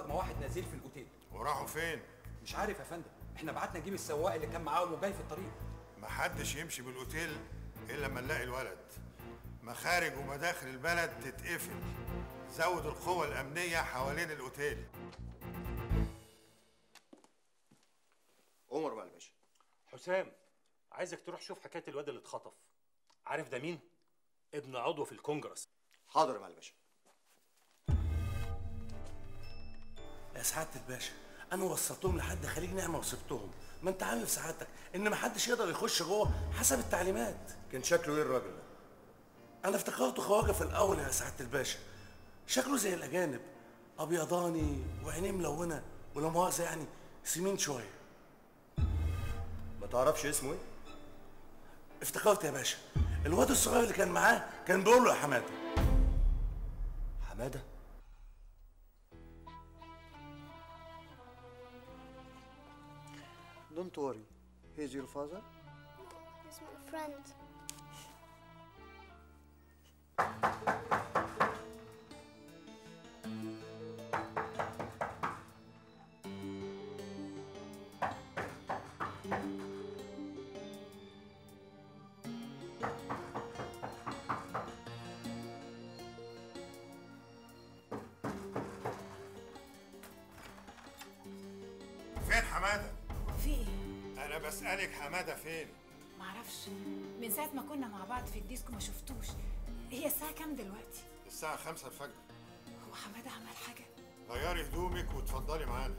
ظهر مع واحد نزيل في الاوتيل وراحوا فين مش عارف يا فندم احنا بعتنا نجيب السواق اللي كان معاهم وجاي في الطريق محدش يمشي بالاوتيل الا لما نلاقي الولد مخارج ومداخل البلد تتقفل زود القوة الأمنية حوالين الأوتيل عمر بقى يا باشا حسام عايزك تروح شوف حكايه الواد اللي اتخطف عارف ده مين ابن عضو في الكونجرس حاضر يا معالي الباشا يا سعاده الباشا انا وصلتهم لحد خليج نعمه وسبتهم ما انت عارف سعادتك ان ما حدش يقدر يخش جوه حسب التعليمات كان شكله ايه الراجل ده انا افتكرته خواجه في الاول يا سعاده الباشا شكله زي الاجانب ابيضاني وعينيه ملونه ولا مؤاخذه يعني سمين شويه ما تعرفش اسمه ايه افتكرت يا باشا الواد الصغير اللي كان معاه كان بيقول له يا حماده حماده Don't worry. He's your father. He's my friend. فين حمادة؟ في ايه؟ أنا بسألك حمادة فين؟ معرفش من ساعة ما كنا مع بعض في الديسكو ما شفتوش هي الساعة كام دلوقتي؟ الساعة خمسة الفجر هو حمادة عمل حاجة؟ غيري هدومك وتفضلي معانا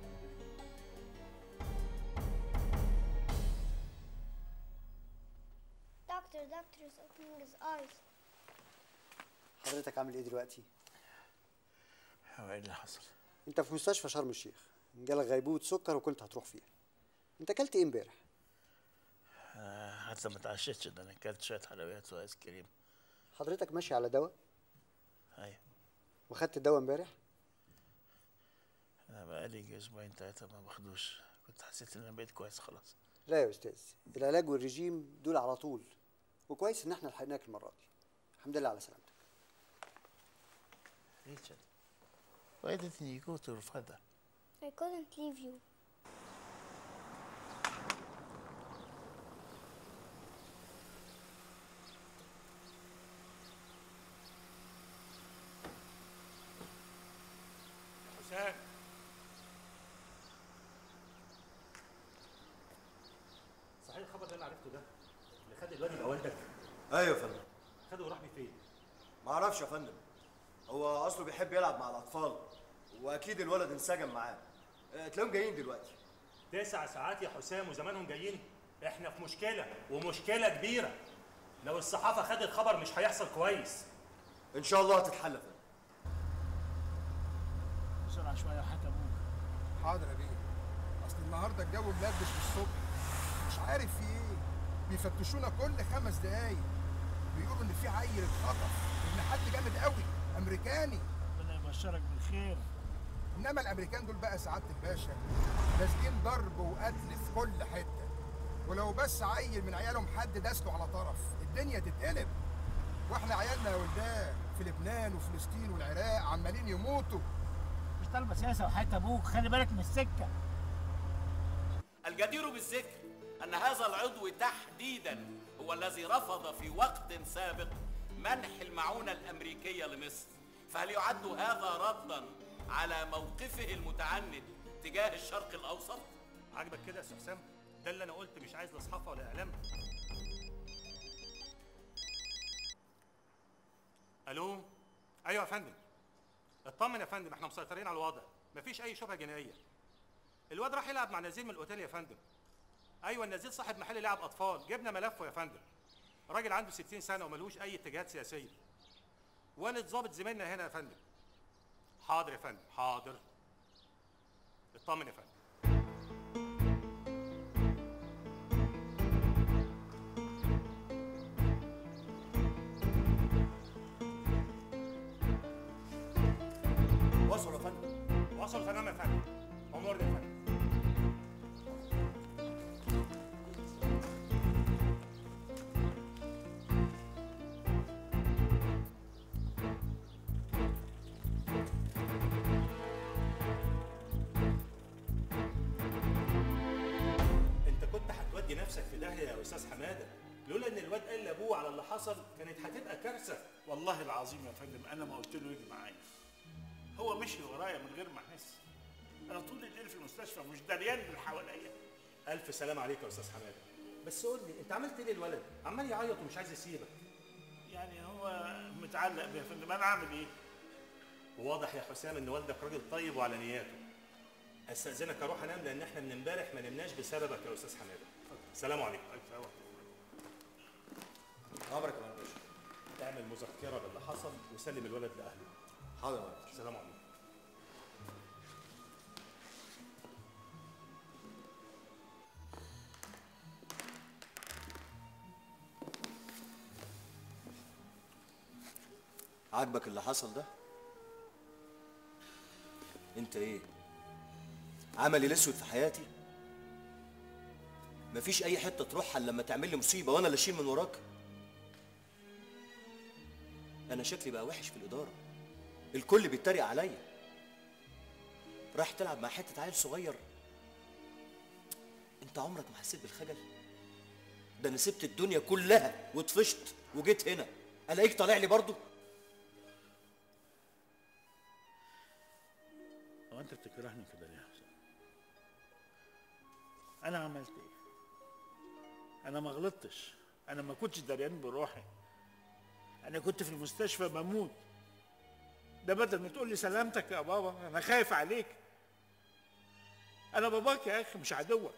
Doctor, doctor is opening his eyes. حضرتك عامل ايه دلوقتي؟ هو ايه اللي حصل؟ انت في مستشفى شرم الشيخ جالك غيبوبة سكر وكنت هتروح فيها انت اكلت ايه امبارح؟ آه حتى ما اتعشتش ده انا اكلت شويه حلويات وايس كريم حضرتك ماشي على دواء ايوه وخدت الدواء امبارح؟ انا بقالي يجي اسبوعين تلاته ما باخدوش كنت حسيت ان انا بقيت كويس خلاص لا يا استاذ العلاج والرجيم دول على طول وكويس ان احنا لحقناك المرة دي الحمد لله على سلامتك Richard, why didn't you go to your father? I couldn't leave you. حسام صحيح الخبر اللي انا عرفته ده اللي خد الواد يبقى والدك ايوه يا فندم خده وراح بيه فين؟ ما اعرفش يا فندم هو اصله بيحب يلعب مع الاطفال واكيد الولد انسجم معاه آه، تلاقيهم جايين دلوقتي تسع ساعات يا حسام وزمانهم جايين احنا في مشكله ومشكله كبيره لو الصحافه خدت خبر مش هيحصل كويس ان شاء الله هتتحل يا فندم بسرعه شويه حتى ابوك حاضر يا بيه اصل النهارده الجو ملبش بالصبح مش عارف في ايه بيفتشونا كل خمس دقايق بيقولوا ان في عيل اتخطف ابن حد جامد قوي امريكاني ربنا يبشرك بالخير انما الامريكان دول بقى سعاده الباشا لازقين ضرب وقتل في كل حته ولو بس عيل من عيالهم حد داسله على طرف الدنيا تتقلب واحنا عيالنا يا ولدان في لبنان وفلسطين والعراق عمالين يموتوا مش طالبه سياسه وحياه ابوك خلي بالك من السكه الجدير بالذكر أن هذا العضو تحديدا هو الذي رفض في وقت سابق منح المعونة الأمريكية لمصر فهل يعد هذا ردا على موقفه المتعند تجاه الشرق الأوسط؟ عاجبك كده يا استاذ حسام ده اللي انا قلت مش عايز لا صحافه ولا اعلام الو ايوه يا فندم اطمن يا فندم احنا مسيطرين على الوضع مفيش اي شبهه جنائيه الواد راح يلعب مع نزيل من الاوتيل يا فندم ايوه النزيل صاحب محل لعب اطفال جبنا ملفه يا فندم راجل عنده 60 سنه وملهوش اي اتجاهات سياسيه والد ظابط زميلنا هنا يا فندم حاضر يا فندم حاضر اطمن يا فندم وصلوا يا فندم وصل تمام يا فندم امورنا يا فندم داهيه يا استاذ حماده لولا ان الواد قال لابوه على اللي حصل كانت هتبقى كارثه والله العظيم يا فندم انا ما قلت له يجي معايا هو مشي ورايا من غير ما احس انا طول الليل في المستشفى مش دريان باللي حواليا الف سلام عليك يا استاذ حماده بس قول لي انت عملت ايه للولد عمال يعيط ومش عايز يسيبك يعني هو متعلق بيا يا فندم انا اعمل ايه وواضح يا حسام ان والدك راجل طيب وعلى نياته استاذنك اروح انام لان احنا من امبارح ما نمناش بسببك يا استاذ حماده سلام عليكم امرك يا باشا اعمل مذكره باللي حصل وسلم الولد لاهله حاضر يا باشا سلام عليكم عاجبك اللي حصل ده انت ايه عملي الاسود في حياتي مفيش اي حته تروحها الا لما تعمل لي مصيبه وانا اللي اشيل من وراك انا شكلي بقى وحش في الاداره الكل بيتريق عليا رايح تلعب مع حته عيل صغير انت عمرك ما حسيت بالخجل ده انا سبت الدنيا كلها وطفشت وجيت هنا الاقيك طالع لي برضه هو انت بتكرهني كده ليه يا حسام انا عملت ايه انا ما غلطتش انا ما كنتش دريان بروحي انا كنت في المستشفى بموت ده بدل ما تقول لي سلامتك يا بابا انا خايف عليك انا باباك يا اخي مش عدوك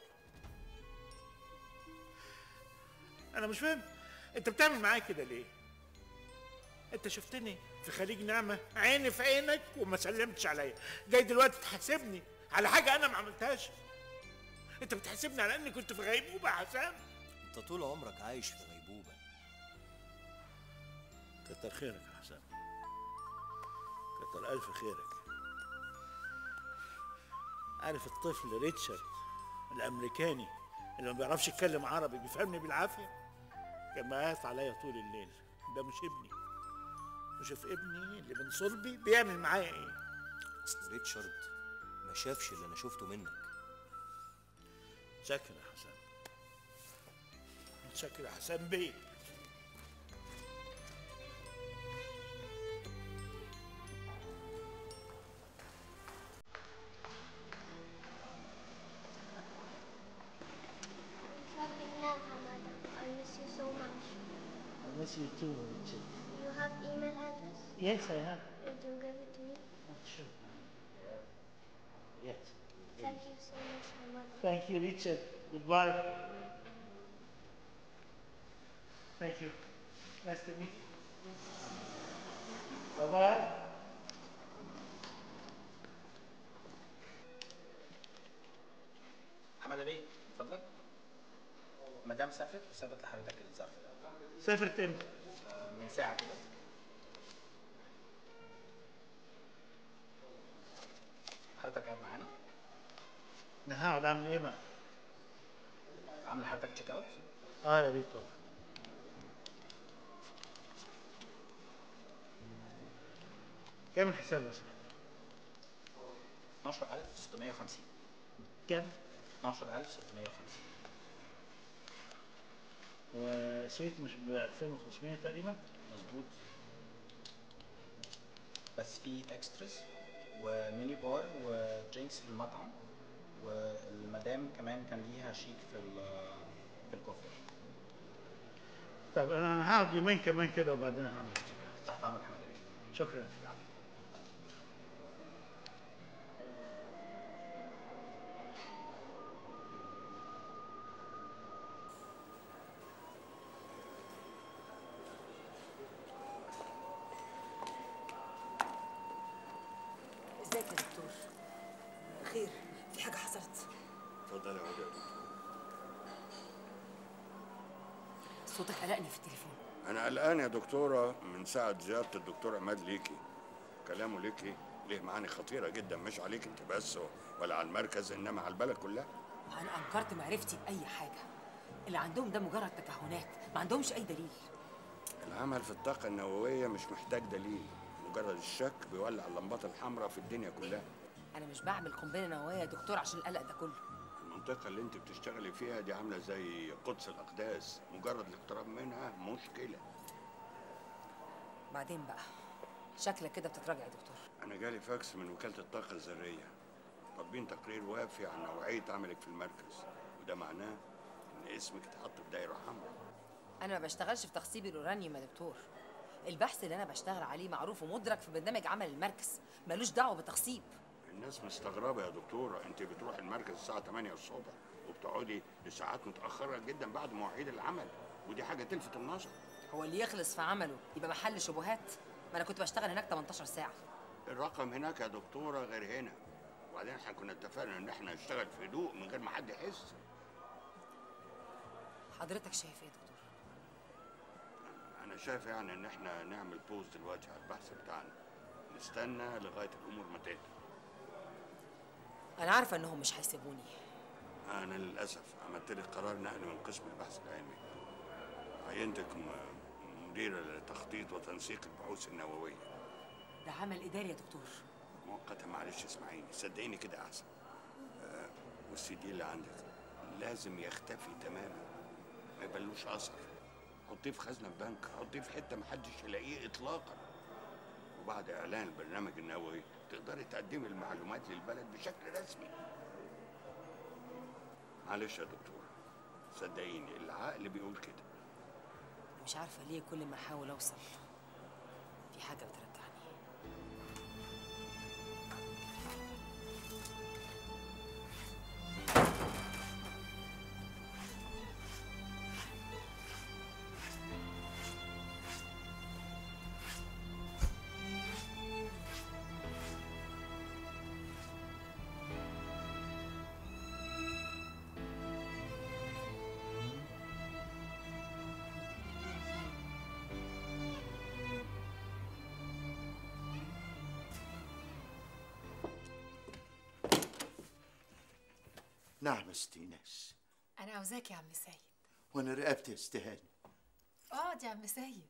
انا مش فاهم انت بتعمل معايا كده ليه انت شفتني في خليج نعمه عيني في عينك وما سلمتش عليا جاي دلوقتي تحاسبني على حاجه انا ما عملتهاش انت بتحاسبني على اني كنت في غيبوبه يا حسام انت طول عمرك عايش في غيبوبه كتر خيرك يا حسام كتر الف خيرك عارف الطفل ريتشارد الامريكاني اللي ما بيعرفش يتكلم عربي بيفهمني بالعافيه كان مقاس عليا طول الليل ده مش ابني وشوف ابني اللي من صلبي بيعمل معايا ايه اصل ريتشارد ما شافش اللي انا شفته منك شكر يا حسام شكر يا حسام بيه Nothing now, Hamada. I miss you so much. I miss you too, Richard. You have email address? Yes, I have. Would you give it to me? Sure. Yes. Thank you so much, Hamada. Thank you, Richard. Goodbye. Thank you. Nice to meet you. Bye bye. حماده بيه اتفضل مدام سافرت وسابت لحضرتك الظرف سافرت امتى؟ من ساعه كده حضرتك قاعد معانا انا هقعد اعمل ايه بقى؟ عامل حضرتك تشيك اوت اه يا ريت طبعا. كام الحساب يا صاحبي؟ 12650 كام؟ 12650 وسويت مش ب 2500 تقريبا؟ مظبوط بس في اكسترز وميني بار ودرينكس في المطعم والمدام كمان كان ليها شيك في ال- في الكوفي طب انا هقعد يومين كمان كده وبعدين هعمل تحت امرك حماده بيه شكرا ازيك يا دكتور خير في حاجه حصلت اتفضلي اقعدي يا دكتور صوتك قلقني في التليفون انا قلقان يا دكتوره من ساعه زياره الدكتور عماد ليكي كلامه ليكي ليه معاني خطيره جدا مش عليك انت بس ولا على المركز انما على البلد كلها انا انكرت معرفتي باي حاجه اللي عندهم ده مجرد تكهنات ما عندهمش اي دليل العمل في الطاقه النوويه مش محتاج دليل مجرد الشك بيولع اللمبات الحمراء في الدنيا كلها انا مش بعمل قنبله نوويه يا دكتور عشان القلق ده كله المنطقة اللي انت بتشتغلي فيها دي عاملة زي قدس الأقداس مجرد الاقتراب منها مشكلة بعدين بقى شكلك كده بتتراجع يا دكتور أنا جالي فاكس من وكالة الطاقة الذرية طالبين تقرير وافي عن نوعية عملك في المركز وده معناه إن اسمك اتحط في دايرة حمراء انا ما بشتغلش في تخصيب اليورانيوم يا دكتور البحث اللي انا بشتغل عليه معروف ومدرك في برنامج عمل المركز ملوش دعوه بالتخصيب الناس مستغربة يا دكتورة انت بتروحي المركز الساعة 8 الصبح وبتقعدي لساعات متأخرة جدا بعد مواعيد العمل ودي حاجة تلفت النظر هو اللي يخلص في عمله يبقى محل شبهات ما انا كنت بشتغل هناك 18 ساعه الرقم هناك يا دكتورة غير هنا وبعدين احنا كنا اتفقنا ان احنا نشتغل في هدوء من غير ما حد يحس حضرتك شايف ايه يا دكتور انا شايف يعني ان احنا نعمل بوز دلوقتي على البحث بتاعنا نستنى لغاية الامور ما تهدى انا عارفه انهم مش هيسيبوني انا للاسف عملت لك قرار نقل من قسم البحث العلمي عينتك م- مديرة لتخطيط وتنسيق البحوث النووية ده عمل اداري يا دكتور مؤقتا معلش اسمعيني صدقيني كده احسن آه والسي دي اللي عندك لازم يختفي تماما ما يبلوش اثر حطيه في خزنه في بنك حطيه في حته محدش يلاقيه اطلاقا وبعد اعلان البرنامج النووي تقدري تقدمي المعلومات للبلد بشكل رسمي معلش يا دكتور صدقيني العقل بيقول كده أنا مش عارفه ليه كل ما احاول اوصل في حاجه بترجعني نعم يا ست ايناس انا عاوزاك يا عم سيد وانا رقبتي يا استهاني اقعد يا عم سيد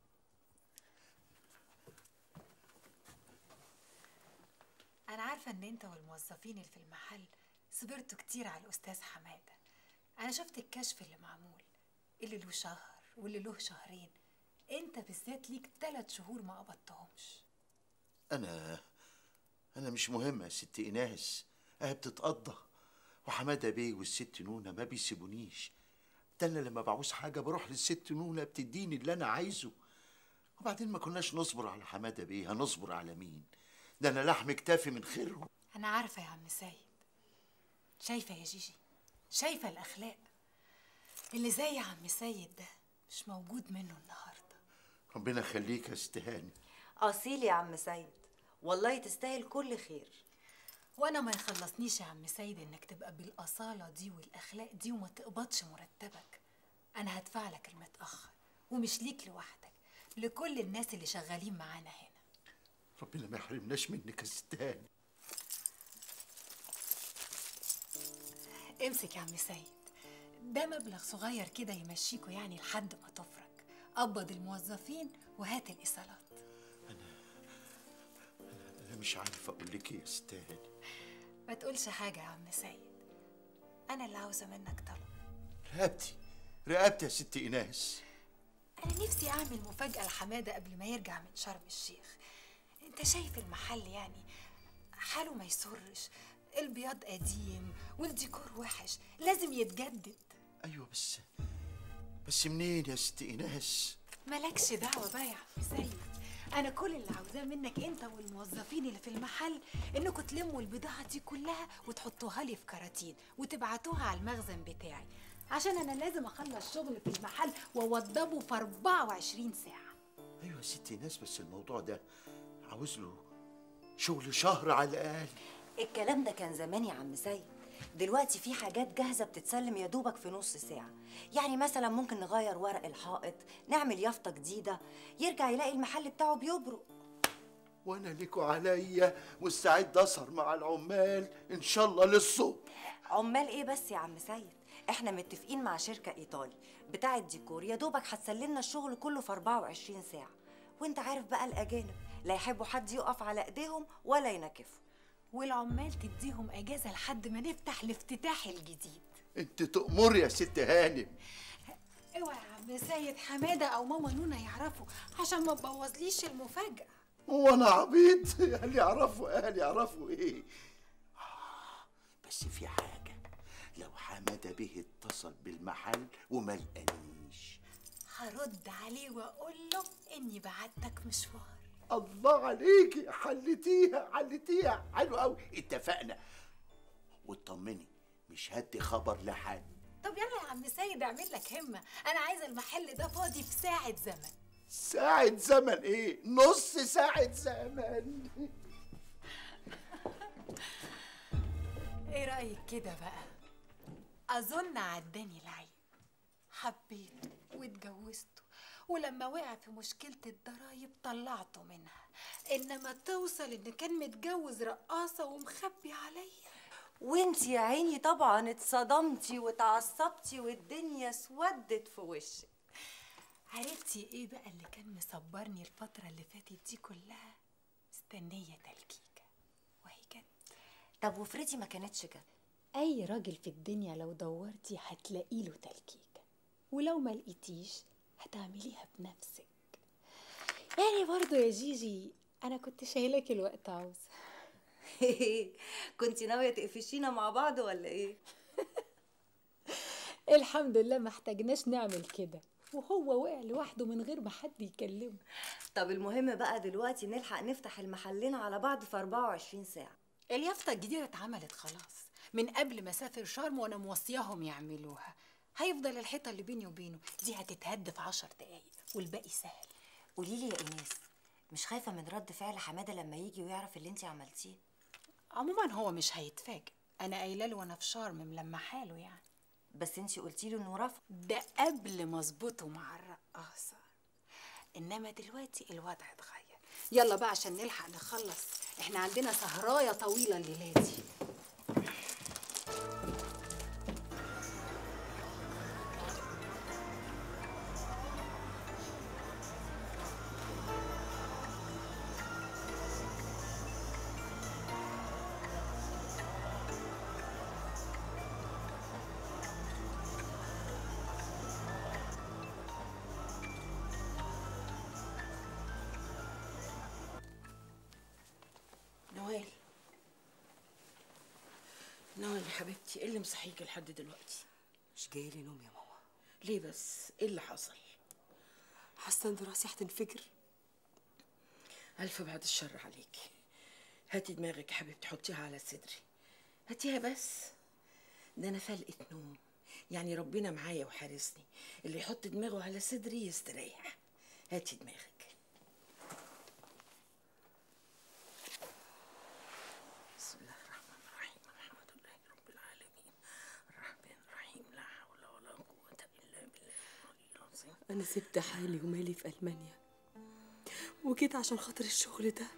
انا عارفه ان انت والموظفين اللي في المحل صبرتوا كتير على الاستاذ حماده انا شفت الكشف اللي معمول اللي له شهر واللي له شهرين انت بالذات ليك ثلاث شهور ما قبضتهمش انا انا مش مهم يا ست ايناس اهي بتتقضى وحماده بيه والست نونه ما بيسيبونيش ده انا لما بعوز حاجه بروح للست نونه بتديني اللي انا عايزه وبعدين ما كناش نصبر على حماده بيه هنصبر على مين ده انا لحم كتافي من خيرهم انا عارفه يا عم سيد شايفه يا جيجي شايفه الاخلاق اللي زي عم سيد ده مش موجود منه النهارده ربنا يخليك يا استهاني اصيل يا عم سيد والله تستاهل كل خير وانا ما يخلصنيش يا عم سيد انك تبقى بالاصاله دي والاخلاق دي وما تقبضش مرتبك انا هدفع لك المتاخر ومش ليك لوحدك لكل الناس اللي شغالين معانا هنا ربنا ما يحرمناش منك يا استهاني امسك يا عم سيد ده مبلغ صغير كده يمشيكوا يعني لحد ما تفرج قبض الموظفين وهات الايصالات انا مش عارف اقول لك ايه يا استهاني ما تقولش حاجه يا عم سيد انا اللي عاوزه منك طلب رقبتي رقبتي يا ست ايناس انا نفسي اعمل مفاجاه لحماده قبل ما يرجع من شرم الشيخ انت شايف المحل يعني حاله ما يسرش البياض قديم والديكور وحش لازم يتجدد ايوه بس بس منين يا ست ايناس مالكش دعوه بقى يا عم سيد انا كل اللي عاوزاه منك انت والموظفين اللي في المحل انكم تلموا البضاعه دي كلها وتحطوها لي في كراتين وتبعتوها على المخزن بتاعي عشان انا لازم اخلص شغل في المحل واوضبه في 24 ساعه ايوه يا ست ايناس بس الموضوع ده عاوز له شغل شهر على الاقل الكلام ده كان زمان يا عم سيد دلوقتي في حاجات جاهزة بتتسلم يا دوبك في نص ساعة يعني مثلا ممكن نغير ورق الحائط نعمل يافطة جديدة يرجع يلاقي المحل بتاعه بيبرق وانا ليكوا عليا مستعد اسهر مع العمال ان شاء الله للصبح عمال ايه بس يا عم سيد احنا متفقين مع شركة ايطالي بتاع الديكور يا دوبك هتسلمنا الشغل كله في 24 ساعة وانت عارف بقى الاجانب لا يحبوا حد يقف على ايديهم ولا ينكفوا والعمال تديهم اجازه لحد ما نفتح الافتتاح الجديد انت تأمر يا ست هانم اوعى يا عم سيد حماده او ماما نونا يعرفوا عشان ما تبوظليش المفاجاه هو انا عبيط هل يعرفوا هل يعرفوا ايه آه، بس في حاجة لو حمادة به اتصل بالمحل وما لقانيش هرد عليه واقول له اني بعتك مشوار الله عليكي حلتيها حلتيها حلو قوي اتفقنا واطمني مش هدي خبر لحد طب يلا يا عم سيد اعمل لك همه انا عايزه المحل ده فاضي في ساعه زمن ساعة زمن ايه نص ساعة زمن ايه رايك كده بقى اظن عداني العين حبيته واتجوزته ولما وقع في مشكلة الضرايب طلعته منها انما توصل ان كان متجوز رقاصة ومخبي عليا وانتي يا عيني طبعا اتصدمتي وتعصبتي والدنيا اسودت في وشك عرفتي ايه بقى اللي كان مصبرني الفترة اللي فاتت دي كلها مستنية تلكيكة وهي جت طب وفريدي ما كانتش كده اي راجل في الدنيا لو دورتي هتلاقي له تلكيكة ولو ما لقيتيش هتعمليها بنفسك يعني برضو يا جيجي انا كنت شايلاك الوقت عاوزة كنتي ناوية تقفشينا مع بعض ولا ايه؟ الحمد لله ما احتاجناش نعمل كده وهو وقع لوحده من غير ما حد يكلمه طب المهم بقى دلوقتي نلحق نفتح المحلين على بعض في 24 ساعة اليافطة الجديدة اتعملت خلاص من قبل ما اسافر شرم وانا موصياهم يعملوها هيفضل الحيطة اللي بيني وبينه دي هتتهد في عشر دقايق والباقي سهل قولي لي يا ايناس مش خايفة من رد فعل حمادة لما يجي ويعرف اللي انتي عملتيه عموما هو مش هيتفاجئ انا قايله له وانا في شرم ملمحه له يعني بس انتي قلتي له انه رفض ده قبل ما اظبطه مع الرقاصه انما دلوقتي الوضع اتغير يلا بقى عشان نلحق نخلص احنا عندنا سهرايه طويله الليله دي نوال نوال يا حبيبتي ايه اللي مصحيكي لحد دلوقتي مش جاي لي نوم يا ماما ليه بس ايه اللي حصل حاسه ان راسي هتنفجر الف بعد الشر عليكي هاتي دماغك يا حبيبتي حطيها على صدري هاتيها بس ده انا فلقة نوم يعني ربنا معايا وحارسني اللي يحط دماغه على صدري يستريح هاتي دماغك بسم الله الرحمن الرحيم الحمد لله رب العالمين الرحمن الرحيم لا حول ولا قوة إلا بالله العلي العظيم انا سبت حالي ومالي في المانيا وجيت عشان خاطر الشغل ده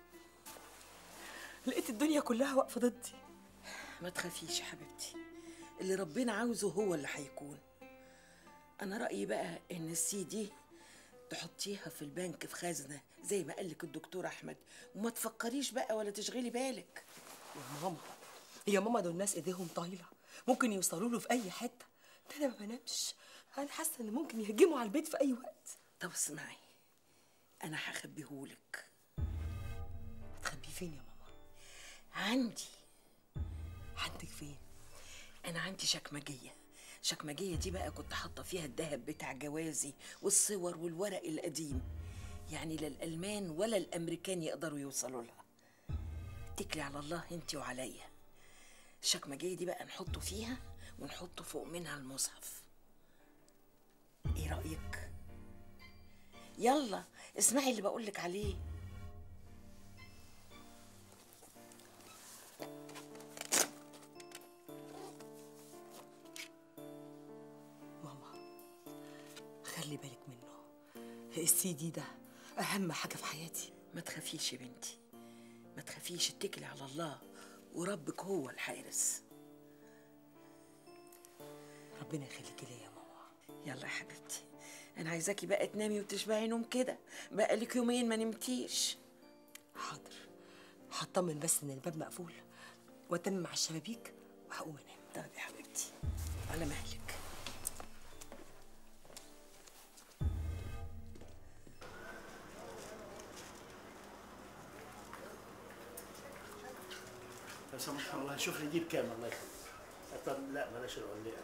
لقيت الدنيا كلها واقفه ضدي ما تخافيش يا حبيبتي اللي ربنا عاوزه هو اللي هيكون انا رايي بقى ان السي دي تحطيها في البنك في خزنه زي ما قالك الدكتور احمد وما تفكريش بقى ولا تشغلي بالك يا ماما يا ماما دول ناس ايديهم طايله ممكن يوصلوا له في اي حته ده انا ما بنامش انا حاسه ان ممكن يهجموا على البيت في اي وقت طب اسمعي انا هخبيهولك هتخبيه فين يا ماما عندي عندك فين انا عندي شكمجيه شكمجيه دي بقى كنت حاطه فيها الذهب بتاع جوازي والصور والورق القديم يعني لا الالمان ولا الامريكان يقدروا يوصلوا لها اتكلي على الله انت وعليا الشكمجيه دي بقى نحطه فيها ونحطه فوق منها المصحف ايه رايك يلا اسمعي اللي بقولك عليه ماما خلي بالك منه السي دي ده اهم حاجه في حياتي ما تخافيش يا بنتي ما تخافيش اتكلي على الله وربك هو الحارس ربنا يخليكي ليا يا ماما يلا يا حبيبتي انا عايزاكي بقى تنامي وتشبعي نوم كده بقالك يومين ما نمتيش حاضر هطمن بس ان الباب مقفول واتم مع الشبابيك وهقوم انام طب يا حبيبتي على مهلك لو سمحت الله شوف لي دي بكام الله يخليك طب لا بلاش العلية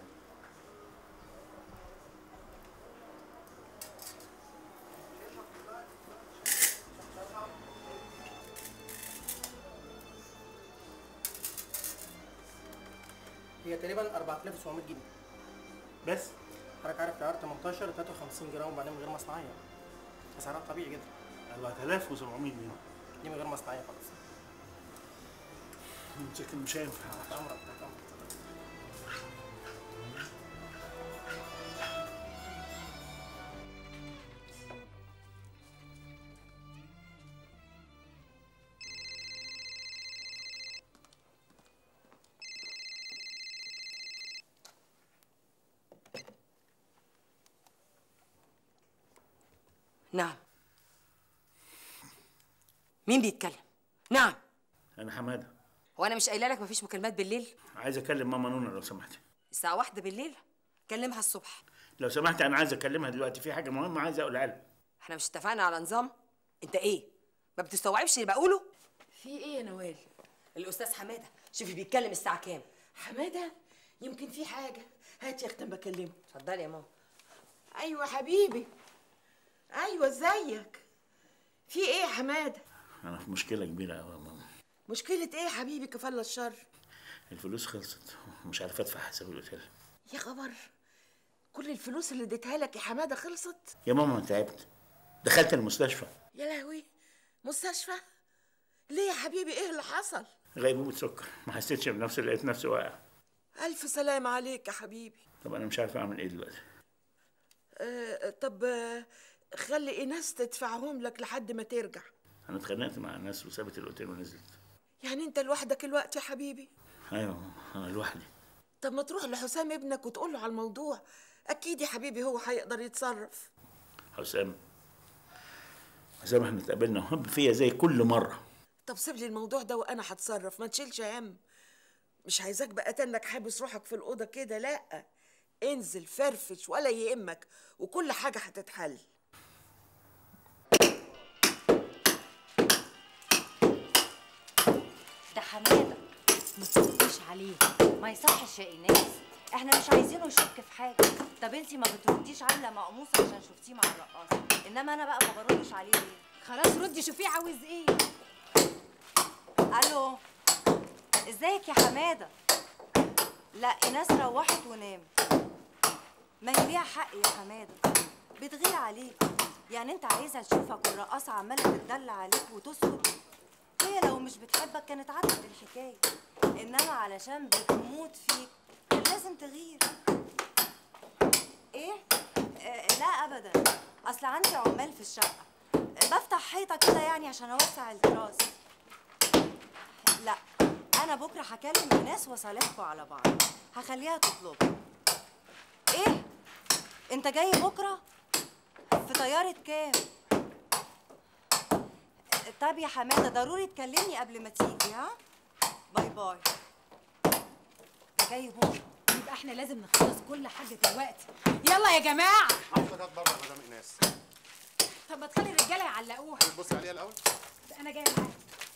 هي تقريبا 4700 جنيه بس حضرتك عارف العيار 18 53 جرام وبعدين من غير مصنعيه سعرها طبيعي جدا 4700 جنيه دي من غير مصنعيه خالص شكل مش هينفع تحت امرك تحت امرك نعم مين بيتكلم نعم انا حماده وانا مش قايله لك مفيش مكالمات بالليل عايز اكلم ماما نونا لو سمحتي الساعه واحدة بالليل كلمها الصبح لو سمحت انا عايز اكلمها دلوقتي في حاجه مهمه عايز اقولها لها احنا مش اتفقنا على نظام انت ايه ما بتستوعبش اللي بقوله في ايه يا نوال الاستاذ حماده شوفي بيتكلم الساعه كام حماده يمكن في حاجه هات يا اختي بكلمه اتفضلي يا ماما ايوه حبيبي ايوه ازيك في ايه يا حماده انا في مشكله كبيره قوي يا ماما مشكله ايه يا حبيبي كفل الشر الفلوس خلصت ومش عارف ادفع حساب الاوتيل يا خبر كل الفلوس اللي اديتها لك يا حماده خلصت يا ماما انا تعبت دخلت المستشفى يا لهوي مستشفى ليه يا حبيبي ايه اللي حصل غيبوبه سكر ما حسيتش بنفسي لقيت نفسي واقع الف سلام عليك يا حبيبي طب انا مش عارف اعمل ايه دلوقتي آه طب آه خلي ايناس تدفعهم لك لحد ما ترجع انا اتخانقت مع الناس وسابت الاوتيل ونزلت يعني انت لوحدك الوقت يا حبيبي ايوه انا لوحدي طب ما تروح لحسام ابنك وتقول له على الموضوع اكيد يا حبيبي هو هيقدر يتصرف حسام حسام احنا اتقابلنا وهب فيا زي كل مره طب سيب لي الموضوع ده وانا هتصرف ما تشيلش هم مش عايزاك بقى تنك حابس روحك في الاوضه كده لا انزل فرفش ولا يهمك وكل حاجه هتتحل ده حماده ما ترديش عليه ما يصحش يا ايناس احنا مش عايزينه يشك في حاجه طب انتي ما بترديش عامله مقموصه عشان شفتيه مع الرقاصه انما انا بقى ما بردش عليه ليه خلاص ردي شوفيه عاوز ايه الو ازيك يا حماده لا ايناس روحت ونامت ما هي ليها حق يا حماده بتغير عليك يعني انت عايزها تشوفك والرقاصه عماله تتدلع عليك وتسكت هي لو مش بتحبك كانت عدت الحكايه انما علشان بتموت فيك كان لازم تغير ايه آه لا ابدا اصل عندي عمال في الشقه بفتح حيطه كده يعني عشان اوسع التراس لا انا بكره هكلم الناس واصالحكوا على بعض هخليها تطلب ايه انت جاي بكره في طياره كام طب يا حماده ضروري تكلمني قبل ما تيجي ها باي باي جاي بكره يبقى احنا لازم نخلص كل حاجه دلوقتي يلا يا جماعه حضرتك بره يا مدام ايناس طب ما تخلي الرجاله يعلقوها بصي عليها الاول انا جايه معاك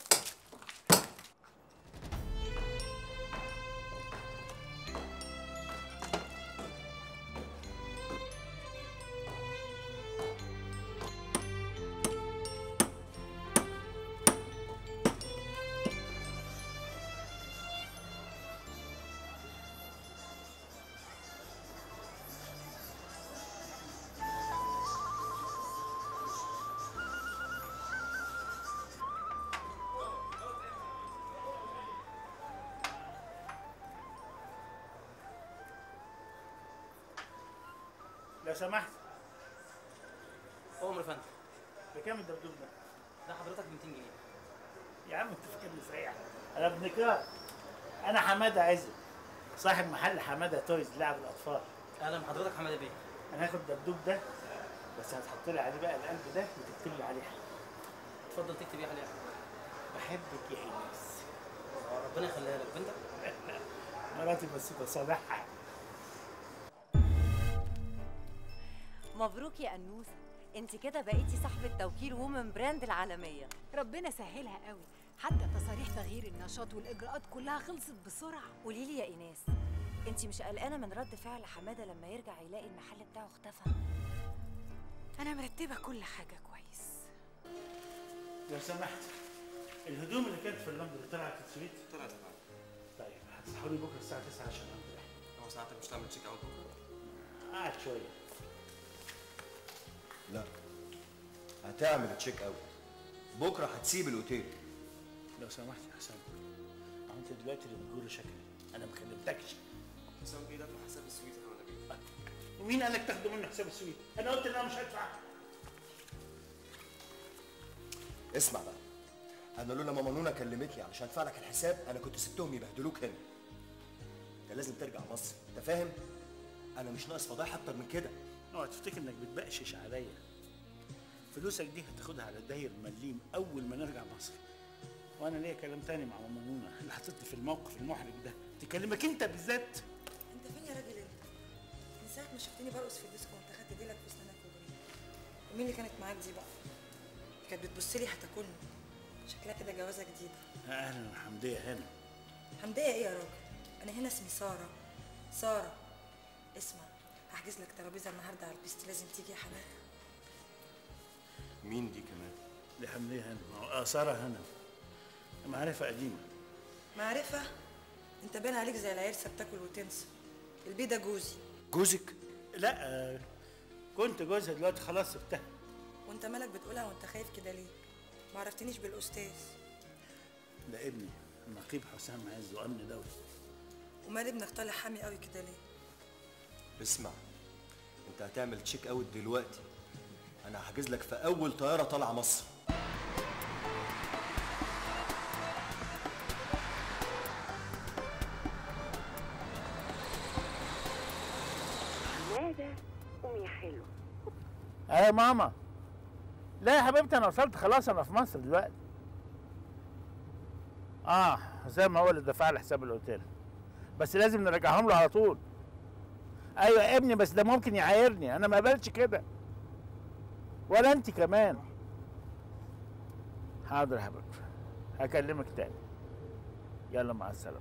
لو سمحت قوم يا فندم بكام الدبدوب ده؟ ده حضرتك ب 200 جنيه يا عم انت فاكرني صحيح انا ابن كار انا حماده عزت صاحب محل حماده تويز لعب الاطفال اهلا بحضرتك حماده بيه انا هاخد الدبدوب ده بس هتحط لي عليه بقى القلب ده وتكتب لي عليه اتفضل تكتب ايه عليها بحبك يا ايناس ربنا يخليها لك بنتك مراتي بس بصالحها مبروك يا انوسه انت كده بقيتي صاحبه توكيل وومن براند العالميه ربنا سهلها قوي حتى تصاريح تغيير النشاط والاجراءات كلها خلصت بسرعه قولي لي يا ايناس انت مش قلقانه من رد فعل حماده لما يرجع يلاقي المحل بتاعه اختفى انا مرتبه كل حاجه كويس لو سمحت الهدوم اللي كانت في اللندن طلعت السويت طلعت معاك طيب هتصحوا لي بكره الساعه 9 عشان انزل هو ساعتك مش تعمل تشيك اوت بكره؟ قعد شويه لا هتعمل تشيك اوت بكره هتسيب الاوتيل لو سمحت يا حسام هو انت دلوقتي اللي بتقول شكلي انا ما كلمتكش حسام بيدفع حساب السويت انا ولا بيه ومين قال لك تاخدوا منه حساب السويت انا قلت ان انا مش هدفع اسمع بقى انا لولا ماما نونا كلمتني علشان ادفع لك الحساب انا كنت سبتهم يبهدلوك هنا انت لازم ترجع مصر انت فاهم انا مش ناقص فضايح اكتر من كده اوعى تفتكر انك بتبقشش عليا فلوسك دي هتاخدها على داير مليم اول ما نرجع مصر وانا ليا كلام تاني مع ماما نونا اللي حطتني في الموقف المحرج ده تكلمك انت بالذات انت فين يا راجل انت؟ من ساعة ما شفتني برقص في الديسكو وانت خدت ديلك في اسنانك وجريت ومين اللي كانت معاك دي بقى؟ كانت بتبص لي هتاكلني شكلها كده جوازة جديدة اهلا حمديه هنا حمدية ايه يا راجل؟ أنا هنا اسمي سارة سارة اسمع هحجز لك ترابيزة النهاردة على البيست لازم تيجي يا حماده مين دي كمان دي حمديه هنا اه ساره هنا معرفه قديمه معرفة انت باين عليك زي العرسة بتاكل وتنسى البيه ده جوزي جوزك لا آه كنت جوزها دلوقتي خلاص سبتها وانت مالك بتقولها وانت خايف كده ليه؟ ما عرفتنيش بالاستاذ ده ابني النقيب حسام عز وامن دولي ومال ابنك طالع حامي قوي كده ليه؟ اسمع انت هتعمل تشيك اوت دلوقتي انا هحجز لك في اول طياره طالعه مصر حماده قوم يا حلو اه يا ماما لا يا حبيبتي انا وصلت خلاص انا في مصر دلوقتي اه زي ما هو اللي دفع لي حساب الاوتيل بس لازم نرجعهم له على طول ايوه يا ابني بس ده ممكن يعايرني انا ما قبلتش كده ولا انت كمان حاضر يا حبيبتي هكلمك تاني يلا مع السلامه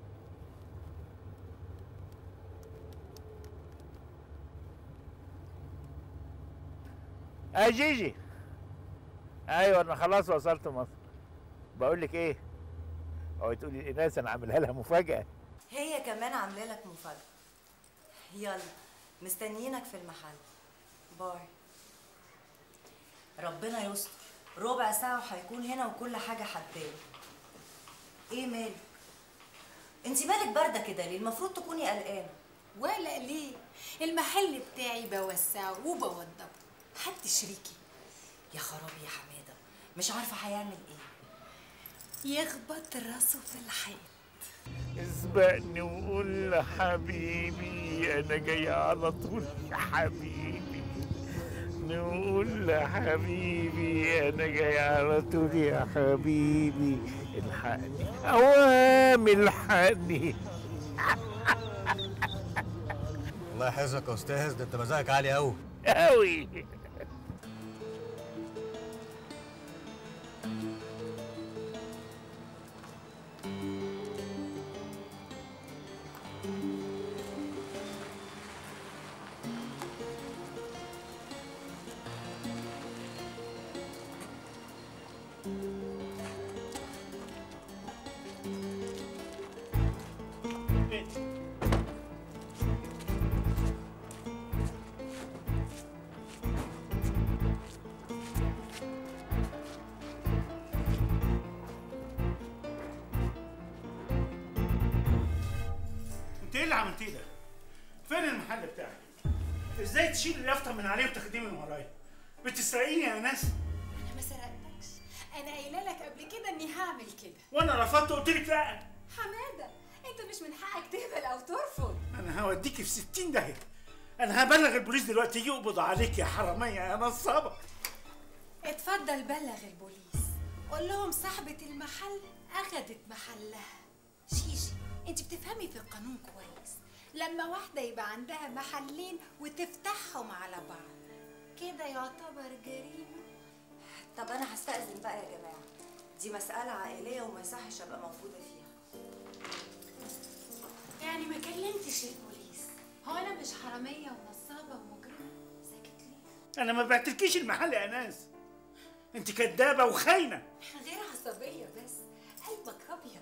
يا جيجي ايوه انا خلاص وصلت مصر بقول لك ايه اوعي تقولي ايناس انا عاملها لها مفاجاه هي كمان عامله لك مفاجأة يلا مستنيينك في المحل باي ربنا يستر ربع ساعة وهيكون هنا وكل حاجة هتبان ايه مالك؟ انت مالك باردة كده ليه؟ المفروض تكوني قلقانة ولا ليه المحل بتاعي بوسعه وبوضبه حد شريكي يا خرابي يا حمادة مش عارفة هيعمل ايه يخبط راسه في الحيط اسبقني وقول لحبيبي انا جاي على طول يا حبيبي نقول لحبيبي انا جاي على طول يا حبيبي الحقني اوام الحقني الله يحفظك يا استاذ ده انت مزاجك عالي قوي قوي انت ايه اللي عملتيه ده؟ فين المحل بتاعك؟ ازاي تشيل اليافطه من عليه وتاخديه من ورايا؟ بتسرقيني يا ناس انا ما سرقتكش انا قايله لك قبل كده اني هعمل كده وانا رفضت وقلت لك لا حماده انت مش من حقك تهبل او ترفض انا هوديكي في 60 داهيه انا هبلغ البوليس دلوقتي يجي يقبض عليك يا حراميه يا نصابه اتفضل بلغ البوليس قول لهم صاحبة المحل أخدت محلها شيشي انت بتفهمي في القانون كويس لما واحدة يبقى عندها محلين وتفتحهم على بعض كده يعتبر جريمة طب انا هستأذن بقى يا جماعة دي مسألة عائلية وما يصحش ابقى موجودة فيها يعني ما كلمتش البوليس هو أنا مش حرامية ونصابة ومجرمة ساكت ليه؟ انا ما بعتلكيش المحل يا ناس انت كدابه وخاينه غير عصبية بس قلبك أبيض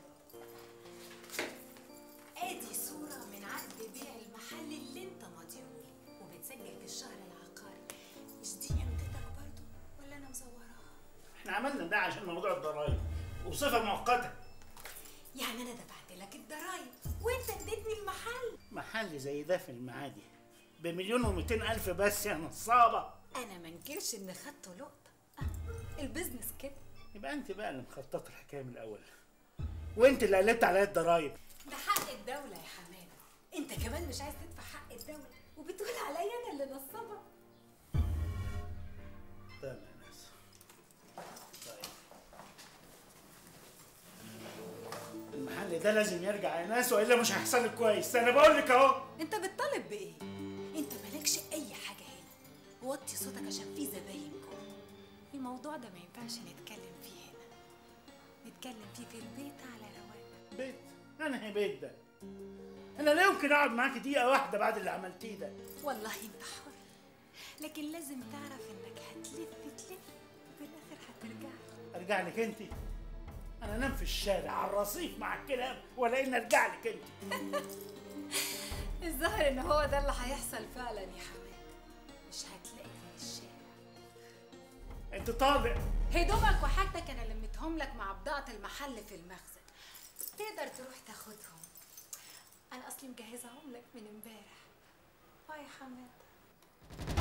ادي صورة من عقد بيع المحل اللي انت ماضيهولي وبتسجل في الشهر العقاري مش دي امتتك برضو ولا انا مزوراها احنا عملنا ده عشان موضوع الضرايب وصفه مؤقته يعني انا دفعت لك الضرايب وانت اديتني المحل محل زي ده في المعادي بمليون ومئتين الف بس يا نصابه انا ما انكرش ان خدته لقطة آه، البيزنس كده يبقى انت بقى اللي مخططه الحكايه من الاول وانت اللي قلبت عليا الضرايب ده حق الدولة يا حمادة انت كمان مش عايز تدفع حق الدولة وبتقول عليا انا اللي نصابة طيب يا ناس طيب المحل ده لازم يرجع يا ناس والا مش هيحصل لك كويس انا بقول لك اهو انت بتطالب بايه انت مالكش اي حاجة هنا وطي صوتك عشان في زباين جوه الموضوع ده ما ينفعش نتكلم فيه هنا نتكلم فيه في البيت على رواق بيت انا هي بيت ده انا لا يمكن اقعد معاك دقيقه واحده بعد اللي عملتيه ده والله انت حر لكن لازم تعرف انك هتلف تلف وفي الاخر هترجع ارجع لك انت انا انام في الشارع على الرصيف مع الكلاب ولا ان ارجع لك انت الظاهر ان هو ده اللي هيحصل فعلا يا حماد مش هتلاقي في الشارع انت طالع هدومك وحاجتك انا لميتهم لك مع بضاعة المحل في المخزن تقدر تروح تاخدهم انا اصلي مجهزهم لك من امبارح باي يا حماد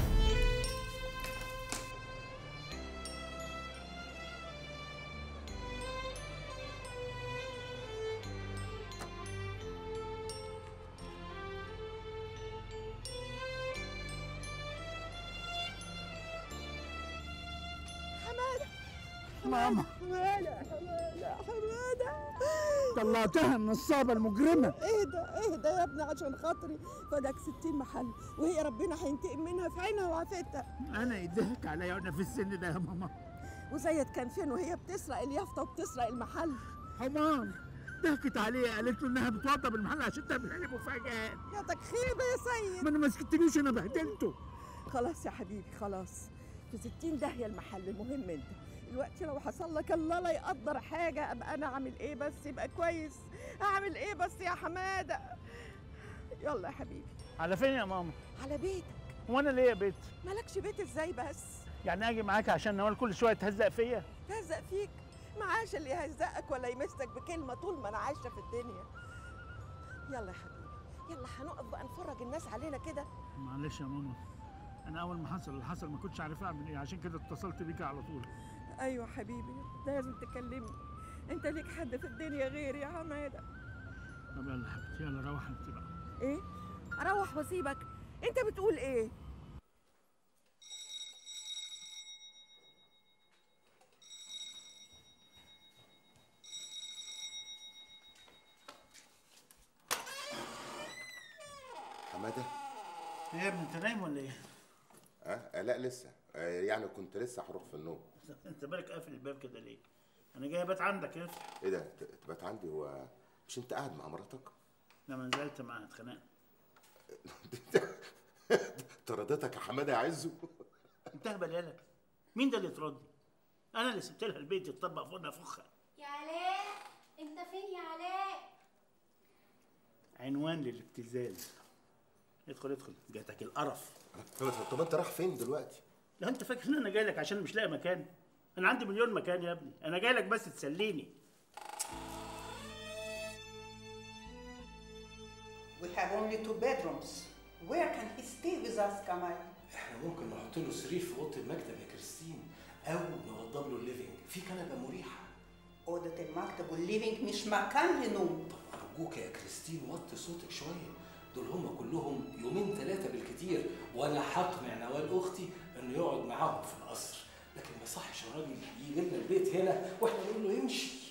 حمادة ماما حمادة حمادة حمادة طلعتها النصابه المجرمه اهدى اهدى يا ابني عشان خاطري فداك ستين محل وهي ربنا هينتقم منها في عينها وعافتها انا يضحك عليا وانا في السن ده يا ماما وزيد كان فين وهي بتسرق اليافطة وبتسرق المحل حمار ضحكت عليه قالت له انها بتوضب المحل عشان تعمل لي مفاجآت يا تخيبة يا سيد ما انا ما سكتلوش انا بهدلته خلاص يا حبيبي خلاص في ستين داهية المحل المهم انت دلوقتي لو حصل لك الله لا يقدر حاجة ابقى انا اعمل ايه بس يبقى كويس اعمل ايه بس يا حمادة يلا يا حبيبي على فين يا ماما على بيتك وانا ليا بيت مالكش بيت ازاي بس يعني اجي معاك عشان نوال كل شويه تهزق فيا تهزق فيك معاش اللي يهزقك ولا يمسك بكلمة طول ما انا عايشة في الدنيا يلا يا حبيبي يلا هنقف بقى نفرج الناس علينا كده معلش يا ماما انا اول ما حصل اللي حصل ما كنتش عارف اعمل ايه عشان كده اتصلت بيك على طول ايوه حبيبي لازم تكلمني انت ليك حد في الدنيا غيري يا حماده طب يلا يا حبيبتي يلا روح انت بقى ايه اروح واسيبك انت بتقول ايه حماده ايه يا ابني انت نايم ولا ايه؟ أه؟ لا لسه أه يعني كنت لسه هروح في النوم انت بالك قافل الباب كده ليه؟ انا جاي ابات عندك يا اخي ايه ده ت- تبات عندي هو مش انت قاعد مع مراتك لما نزلت معاها اتخانقنا طردتك يا حماده يا عزو انت اهبل يالا مين ده اللي يطردني؟ انا اللي سبت لها البيت يتطبق فوقنا فخه يا علاء انت فين يا علاء عنوان للابتزاز ادخل ادخل جاتك القرف طب طب انت رايح فين دلوقتي لا انت فاكر ان انا جاي لك عشان مش لاقي مكان انا عندي مليون مكان يا ابني انا جاي لك بس تسليني We have only two bedrooms. Where can he stay with us, Kamal? احنا ممكن نحط له سرير في اوضه المكتب يا كريستين او نوضب له الليفينج في كنبه مريحه أوضة المكتب والليفينج مش مكان لنوم. ارجوك يا كريستين وطي صوتك شويه دول هم كلهم يومين ثلاثه بالكتير وانا هقنع نوال اختي انه يقعد معاهم في القصر لكن ما صحش الراجل يجي لنا البيت هنا واحنا نقول له يمشي